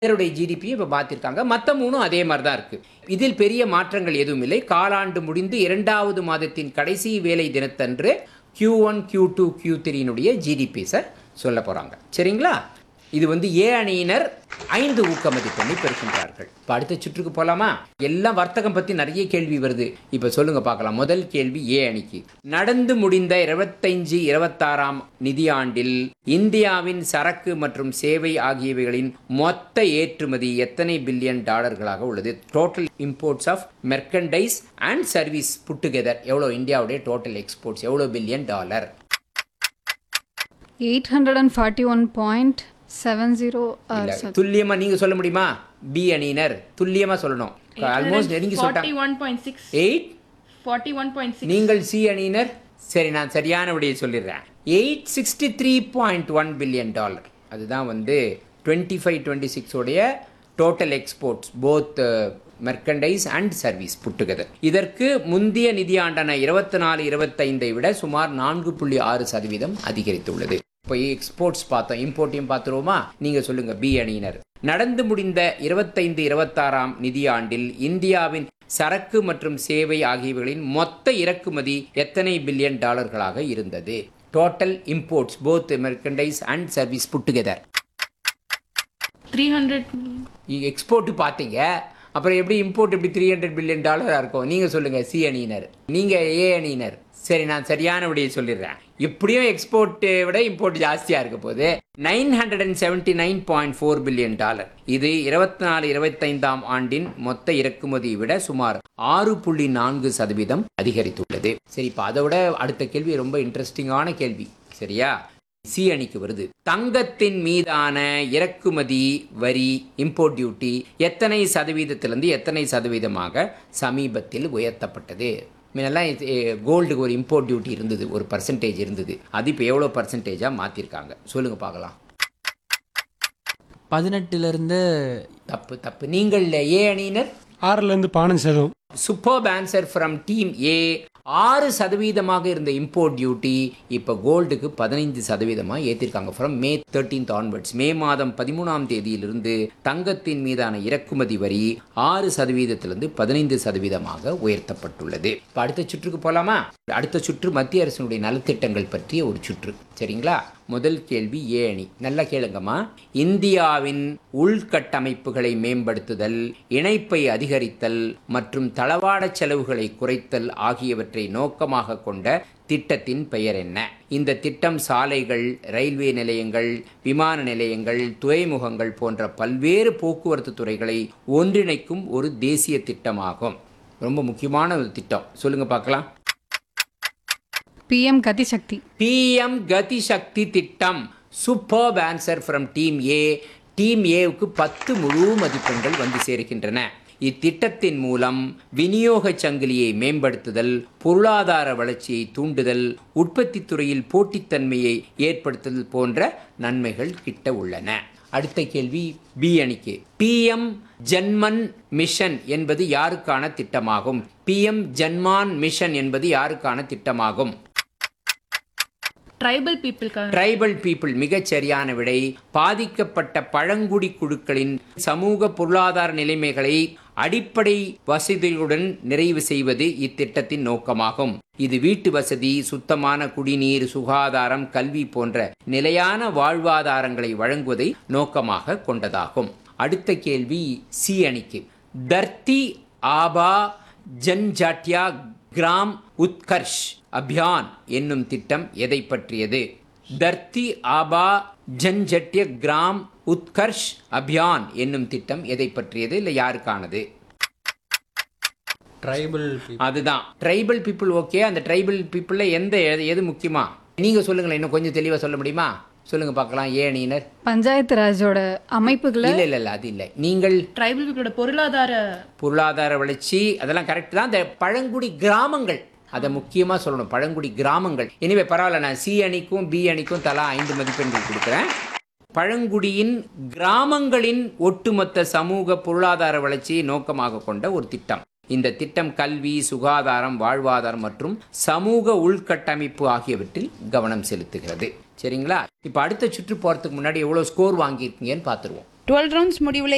பேருடைய ஜிடிபியும் இப்போ மாற்றிருக்காங்க மற்ற மூணும் அதே மாதிரி தான் இருக்குது இதில் பெரிய மாற்றங்கள் எதுவும் இல்லை காலாண்டு முடிந்து இரண்டாவது மாதத்தின் கடைசி வேலை தினத்தன்று Q1 one Q two Q த்ரீனுடைய ஜிடிபிஸை சொல்ல போகிறாங்க சரிங்களா இது வந்து ஏ அணியினர் ஐந்து ஊக்க மதிப்பெண்ணை பெறுகின்றார்கள் இப்போ அடுத்த சுற்றுக்கு போகலாமா எல்லாம் வர்த்தகம் பற்றி நிறைய கேள்வி வருது இப்போ சொல்லுங்க பார்க்கலாம் முதல் கேள்வி ஏ அணிக்கு நடந்து முடிந்த இருபத்தைஞ்சு இருபத்தாறாம் நிதியாண்டில் இந்தியாவின் சரக்கு மற்றும் சேவை ஆகியவைகளின் மொத்த ஏற்றுமதி எத்தனை பில்லியன் டாலர்களாக உள்ளது total imports of merchandise and service put together எவ்வளோ இந்தியாவுடைய டோட்டல் எக்ஸ்போர்ட்ஸ் எவ்வளோ billion dollar eight hundred and forty one point seven zero இல்ல, துல்லியமா நீங்க சொல்ல முடியுமா பி அணியினர் துல்லியமா சொல்லணும் ஆல்மோஸ்ட் நெருங்கி சொல்லிட்டாங்க 41.6 எயிட் 41.6 நீங்கள் சி அணியினர் சரி நான் சரியான விடையை சொல்லிடுறேன் eight sixty three point one billion dollar அதுதான் வந்து டுவெண்ட்டி ஃபைவ் டுவெண்ட்டி சிக்ஸோடைய total exports both merchandise and service put together இதற்கு முந்தைய நிதியாண்டான இருபத்தி நாலு இருபத்தைந்தை விட சுமார் நான்கு புள்ளி ஆறு சதவீதம் அதிகரித்துள்ளது இப்போ எக்ஸ்போர்ட்ஸ் பார்த்தோம் இம்போர்ட்டையும் பார்த்துருவோமா நீங்க சொல்லுங்க பி அணியினர் நடந்து முடிந்த இருபத்தைந்து இருபத்தாறாம் நிதியாண்டில் இந்தியாவின் சரக்கு மற்றும் சேவை ஆகியவைகளின் மொத்த இறக்குமதி எத்தனை பில்லியன் டாலர்களாக இருந்தது total imports both merchandise and service put together 300 export பார்த்தீங்க அப்புறம் எப்படி இம்போர்ட் எப்படி த்ரீ ஹண்ட்ரட் பில்லியன் டாலராக இருக்கும் நீங்கள் சொல்லுங்கள் சி அணியினர் நீங்கள் ஏ அணியினர் சரி நான் சரியான விடையை சொல்லிடுறேன் எப்படியும் எக்ஸ்போர்ட்டை விட இம்போர்ட் ஜாஸ்தியாக இருக்க போது nine hundred and seventy nine point four billion dollar இது இருபத்தி நாலு இருபத்தைந்தாம் ஆண்டின் மொத்த இறக்குமதியை விட சுமார் ஆறு புள்ளி நான்கு சதவீதம் அதிகரித்துள்ளது சரி இப்போ அதை விட அடுத்த கேள்வி ரொம்ப இன்ட்ரெஸ்டிங்கான கேள்வி சரியா சி அணிக்கு வருது தங்கத்தின் மீதான இறக்குமதி வரி இம்போர்ட் டியூட்டி எத்தனை சதவீதத்திலிருந்து எத்தனை சதவீதமாக சமீபத்தில் உயர்த்தப்பட்டது முன்னெல்லாம் கோல்டுக்கு ஒரு இம்போர்ட் டியூட்டி இருந்தது ஒரு பர்சன்டேஜ் இருந்தது அது இப்போ எவ்வளோ பர்சன்டேஜாக மாற்றிருக்காங்க சொல்லுங்க பார்க்கலாம் பதினெட்டுலேருந்து தப்பு தப்பு நீங்கள் ஏ அணியினர் ஆறுலேருந்து பதினஞ்சு சதவீதம் superb answer from team A ஆறு சதவீதமாக இருந்த இம்போர்ட் டியூட்டி இப்போ கோல்டுக்கு பதினைந்து சதவீதமாக ஏற்றிருக்காங்க ஃப்ரம் மே தேர்ட்டீன்த் ஆன்வர்ட்ஸ் மே மாதம் பதிமூணாம் தேதியிலிருந்து தங்கத்தின் மீதான இறக்குமதி வரி ஆறு சதவீதத்திலிருந்து பதினைந்து சதவீதமாக உயர்த்தப்பட்டுள்ளது இப்போ அடுத்த சுற்றுக்கு போகலாமா அடுத்த சுற்று மத்திய அரசினுடைய நலத்திட்டங்கள் பற்றிய ஒரு சுற்று சரிங்களா முதல் கேள்வி ஏ அணி நல்லா கேளுங்கம்மா இந்தியாவின் உள்கட்டமைப்புகளை மேம்படுத்துதல் இணைப்பை அதிகரித்தல் மற்றும் தளவாட செலவுகளை குறைத்தல் ஆகியவற்றை நோக்கமாக கொண்ட திட்டத்தின் பெயர் என்ன இந்த திட்டம் சாலைகள் ரயில்வே நிலையங்கள் விமான நிலையங்கள் துறைமுகங்கள் போன்ற பல்வேறு போக்குவரத்து துறைகளை ஒன்றிணைக்கும் ஒரு தேசிய திட்டமாகும் ரொம்ப முக்கியமான ஒரு திட்டம் சொல்லுங்க பார்க்கலாம் பிஎம் கதிசக்தி பிஎம் கதி சக்தி திட்டம் superb answer from team A team ஏவுக்கு பத்து முழு மதிப்பெண்கள் வந்து சேர்க்கின்றன இத்திட்டத்தின் மூலம் விநியோக சங்கிலியை மேம்படுத்துதல் பொருளாதார வளர்ச்சியை தூண்டுதல் உற்பத்தித் துறையில் போட்டித்தன்மையை ஏற்படுத்துதல் போன்ற நன்மைகள் கிட்ட உள்ளன அடுத்த கேள்வி பி அணிக்கு பிஎம் ஜன்மன் மிஷன் என்பது யாருக்கான திட்டமாகும் பிஎம் ஜன்மான் மிஷன் என்பது யாருக்கான திட்டமாகும் tribal people க்காக ட்ரைபல் பீப்புள் மிகச் சரியான விடை பாதிக்கப்பட்ட பழங்குடி குழுக்களின் சமூக பொருளாதார நிலைமைகளை அடிப்படை வசதிகளுடன் நிறைவு செய்வது இத்திட்டத்தின் நோக்கமாகும் இது வீட்டு வசதி சுத்தமான குடிநீர் சுகாதாரம் கல்வி போன்ற நிலையான வாழ்வாதாரங்களை வழங்குவதை நோக்கமாக கொண்டதாகும் அடுத்த கேள்வி சி அணிக்கு தர்த்தி ஆபா ஜன்ஜாட்டியா கிராம் உத்கர்ஷ் அபியான் என்னும் திட்டம் எதை பற்றியது தர்த்தி ஆபா ஜன்ஜட்டிய கிராம் உத்கர்ஷ் அபியான் என்னும் திட்டம் எதை பற்றியது இல்லை யாருக்கானது ட்ரைபல் அதுதான் ட்ரைபல் பீப்புள் ஓகே அந்த ட்ரைபல் பீப்புளில் எந்த எது- எது முக்கியமா நீங்கள் சொல்லுங்களேன் இன்னும் கொஞ்சம் தெளிவாக சொல்ல முடியுமா சொல்லுங்க பார்க்கலாம் ஏணியினர் பஞ்சாயத்து ராஜோட அமைப்புகளை இல்லை இல்லை இல்லை அது இல்லை நீங்கள் tribal people ஓட பொருளாதார பொருளாதார வளர்ச்சி அதெல்லாம் கரெக்ட் தான் இந்த பழங்குடி கிராமங்கள் அதை முக்கியமாக சொல்லணும் பழங்குடி கிராமங்கள் எனவே பரவாயில்ல நான் சி அணிக்கும் பி அணிக்கும் தலா ஐந்து மதிப்பெண்கள் கொடுக்குறேன் பழங்குடியின் கிராமங்களின் ஒட்டுமொத்த சமூக பொருளாதார வளர்ச்சியை நோக்கமாக கொண்ட ஒரு திட்டம் இந்த திட்டம் கல்வி சுகாதாரம் வாழ்வாதாரம் மற்றும் சமூக உள்கட்டமைப்பு ஆகியவற்றில் கவனம் செலுத்துகிறது சரிங்களா இப்போ அடுத்த சுற்று போகிறதுக்கு முன்னாடி எவ்வளோ ஸ்கோர் வாங்கியிருக்கீங்கன்னு பார்த்துருவோம் டுவெல் ரவுண்ட்ஸ் முடிவில்